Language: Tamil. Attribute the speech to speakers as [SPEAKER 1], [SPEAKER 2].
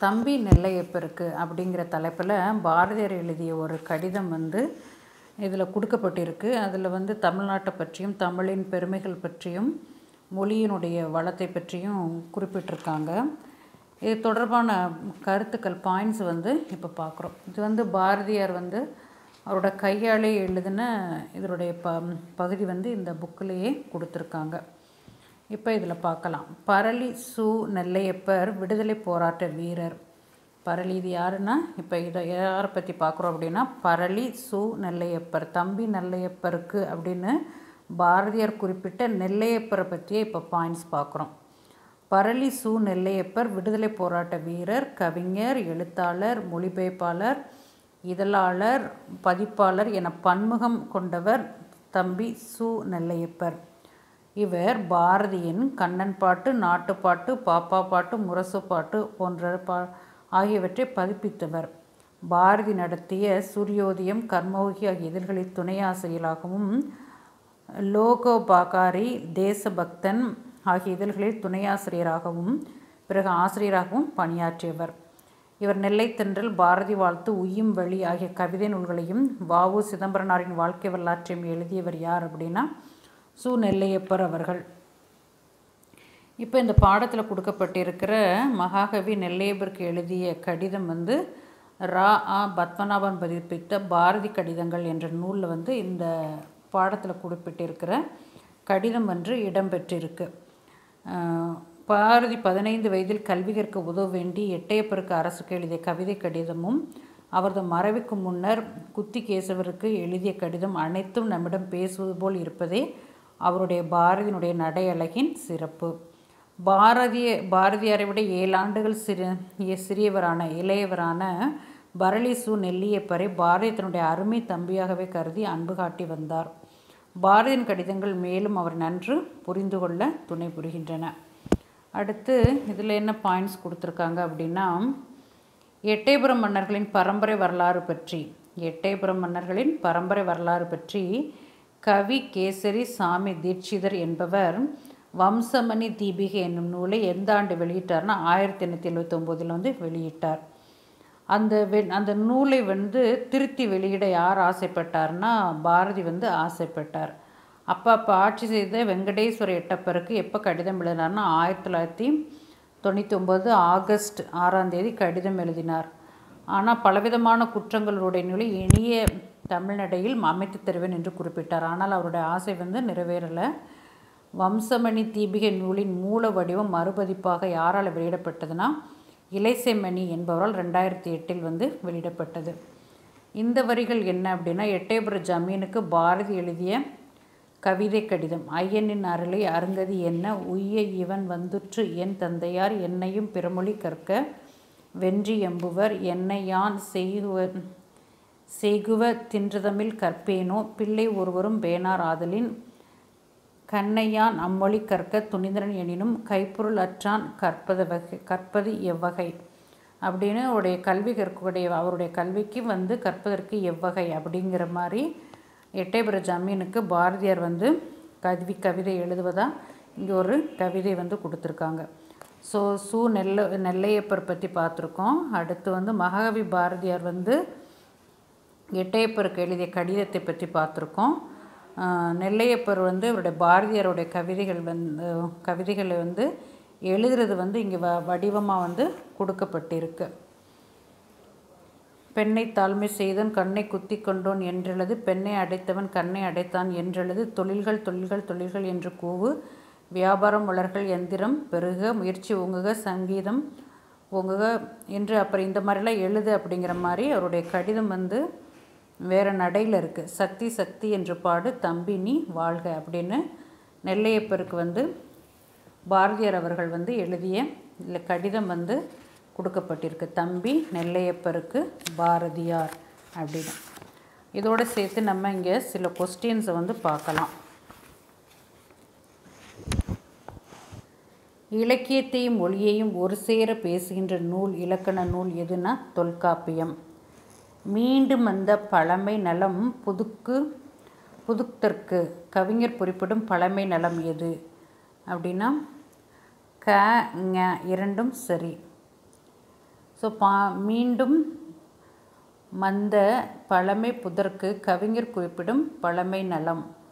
[SPEAKER 1] தம்பி நெல்லையப்பருக்கு அப்படிங்கிற தலைப்பில் பாரதியார் எழுதிய ஒரு கடிதம் வந்து இதில் கொடுக்கப்பட்டிருக்கு அதில் வந்து தமிழ்நாட்டை பற்றியும் தமிழின் பெருமைகள் பற்றியும் மொழியினுடைய வளத்தை பற்றியும் குறிப்பிட்டிருக்காங்க இது தொடர்பான கருத்துக்கள் பாயிண்ட்ஸ் வந்து இப்போ பார்க்குறோம் இது வந்து பாரதியார் வந்து அவரோட கையாலே எழுதின இதனுடைய ப பகுதி வந்து இந்த புக்கிலேயே கொடுத்துருக்காங்க இப்போ இதில் பார்க்கலாம் பரளி சு நெல்லையப்பர் விடுதலை போராட்ட வீரர் பரளி இது யாருன்னா இப்போ இதை யாரை பற்றி பார்க்குறோம் அப்படின்னா பரளி சு நெல்லையப்பர் தம்பி நெல்லையப்பருக்கு அப்படின்னு பாரதியார் குறிப்பிட்ட நெல்லையப்பரை பற்றியே இப்போ பாயிண்ட்ஸ் பார்க்குறோம் பரளி சு நெல்லையப்பர் விடுதலை போராட்ட வீரர் கவிஞர் எழுத்தாளர் மொழிபெயர்ப்பாளர் இதழாளர் பதிப்பாளர் என பன்முகம் கொண்டவர் தம்பி சு நெல்லையப்பர் இவர் பாரதியின் கண்ணன் பாட்டு நாட்டுப்பாட்டு பாப்பா பாட்டு முரசு பாட்டு போன்ற பா ஆகியவற்றை பதிப்பித்தவர் பாரதி நடத்திய சூரியோதயம் கர்மயோகி ஆகிய இதழ்களில் துணையாசிரியராகவும் லோகோபாகாரி தேசபக்தன் ஆகிய இதழ்களில் துணையாசிரியராகவும் பிறகு ஆசிரியராகவும் பணியாற்றியவர் இவர் நெல்லைத்தென்றல் பாரதி வாழ்த்து உய்யும் வழி ஆகிய கவிதை நூல்களையும் வாவு சிதம்பரனாரின் வாழ்க்கை வரலாற்றையும் எழுதியவர் யார் அப்படின்னா சு நெல்லையப்பர் அவர்கள் இப்போ இந்த பாடத்தில் கொடுக்கப்பட்டிருக்கிற மகாகவி நெல்லையப்பருக்கு எழுதிய கடிதம் வந்து ரா ஆ பத்மநாபன் பதிப்பித்த பாரதி கடிதங்கள் என்ற நூலில் வந்து இந்த பாடத்தில் குறிப்பிட்டிருக்கிற கடிதம் ஒன்று இடம்பெற்றிருக்கு பாரதி பதினைந்து வயதில் கல்வி கற்க உதவ வேண்டி எட்டயப்பருக்கு அரசுக்கு எழுதிய கவிதை கடிதமும் அவரது மறைவுக்கு முன்னர் குத்தி கேசவருக்கு எழுதிய கடிதம் அனைத்தும் நம்மிடம் பேசுவது போல் இருப்பதே அவருடைய பாரதியினுடைய நடையழகின் சிறப்பு பாரதிய பாரதியாரை விட ஏழு ஆண்டுகள் சிறு சிறியவரான இளையவரான பரளி சு நெல்லியப்பரை பாரதி தன்னுடைய அருமை தம்பியாகவே கருதி அன்பு காட்டி வந்தார் பாரதியின் கடிதங்கள் மேலும் அவர் நன்று புரிந்து கொள்ள துணை புரிகின்றன அடுத்து இதில் என்ன பாயிண்ட்ஸ் கொடுத்துருக்காங்க அப்படின்னா எட்டயபுரம் மன்னர்களின் பரம்பரை வரலாறு பற்றி எட்டயபுரம் மன்னர்களின் பரம்பரை வரலாறு பற்றி கவி கேசரி சாமி தீட்சிதர் என்பவர் வம்சமணி தீபிகை என்னும் நூலை எந்த ஆண்டு வெளியிட்டார்னா ஆயிரத்தி எண்ணூற்றி எழுபத்தொம்போதில் வந்து வெளியிட்டார் அந்த வெ அந்த நூலை வந்து திருத்தி வெளியிட யார் ஆசைப்பட்டார்னா பாரதி வந்து ஆசைப்பட்டார் அப்போ அப்போ ஆட்சி செய்த வெங்கடேஸ்வர எட்டப்பருக்கு எப்போ கடிதம் எழுதினார்னா ஆயிரத்தி தொள்ளாயிரத்தி தொண்ணூற்றி ஒம்பது ஆகஸ்ட் ஆறாம் தேதி கடிதம் எழுதினார் ஆனால் பலவிதமான குற்றங்களுடைய நிலை இனிய தமிழ்நடையில் அமைத்து தருவேன் என்று குறிப்பிட்டார் ஆனால் அவருடைய ஆசை வந்து நிறைவேறலை வம்சமணி தீபிகை நூலின் மூல வடிவம் மறுபதிப்பாக யாரால் வெளியிடப்பட்டதுன்னா இலைசெம்மணி என்பவரால் ரெண்டாயிரத்தி எட்டில் வந்து வெளியிடப்பட்டது இந்த வரிகள் என்ன அப்படின்னா எட்டயபுர ஜமீனுக்கு பாரதி எழுதிய கவிதை கடிதம் ஐயனின் அருளை அருங்கதி என்ன உய்ய இவன் வந்துற்று என் தந்தையார் என்னையும் பிறமொழி கற்க வென்றி எம்புவர் என்னை யான் செய்குவ செய்குவ தின்றதமில் கற்பேனோ பிள்ளை ஒருவரும் பேனார் ஆதலின் கண்ணையான் அம்மொழி கற்க துணிந்தரன் எனினும் கைப்பொருள் அற்றான் கற்பது வகை கற்பது எவ்வகை அப்படின்னு உடைய கல்வி கற்கக்கூடிய அவருடைய கல்விக்கு வந்து கற்பதற்கு எவ்வகை அப்படிங்கிற மாதிரி எட்டயபுர ஜமீனுக்கு பாரதியார் வந்து கல்வி கவிதை எழுதுவதா இங்கே ஒரு கவிதை வந்து கொடுத்துருக்காங்க ஸோ சு நெல்ல நெல்லையப்பர் பற்றி பார்த்துருக்கோம் அடுத்து வந்து மகாகவி பாரதியார் வந்து எட்டயப்பருக்கு எழுதிய கடிதத்தை பற்றி பார்த்துருக்கோம் நெல்லையப்பர் வந்து அவருடைய பாரதியாருடைய கவிதைகள் வந்து கவிதைகளை வந்து எழுதுறது வந்து இங்கே வ வடிவமாக வந்து கொடுக்கப்பட்டிருக்கு பெண்ணை தாழ்மை செய்தன் கண்ணை குத்தி கொண்டோன் என்றெழுது பெண்ணை அடைத்தவன் கண்ணை அடைத்தான் என்றெழுது தொழில்கள் தொழில்கள் தொழில்கள் என்று கூவு வியாபாரம் வளர்கள் எந்திரம் பெருக முயற்சி ஓங்குக சங்கீதம் ஓங்குக என்று அப்புறம் இந்த மாதிரிலாம் எழுது அப்படிங்கிற மாதிரி அவருடைய கடிதம் வந்து வேறு நடையில் இருக்குது சக்தி சக்தி என்று பாடு தம்பி நீ வாழ்க அப்படின்னு நெல்லையப்பருக்கு வந்து பாரதியார் அவர்கள் வந்து எழுதிய இல்லை கடிதம் வந்து கொடுக்கப்பட்டிருக்கு தம்பி நெல்லையப்பருக்கு பாரதியார் அப்படின்னு இதோடு சேர்த்து நம்ம இங்கே சில கொஸ்டின்ஸை வந்து பார்க்கலாம் இலக்கியத்தையும் மொழியையும் ஒரு சேர பேசுகின்ற நூல் இலக்கண நூல் எதுனா தொல்காப்பியம் மீண்டும் அந்த பழமை நலம் புதுக்கு புதுத்தற்கு கவிஞர் குறிப்பிடும் பழமை நலம் எது அப்படின்னா க ஞ இரண்டும் சரி ஸோ பா மீண்டும் மந்த பழமை புதற்கு கவிஞர் குறிப்பிடும் பழமை நலம்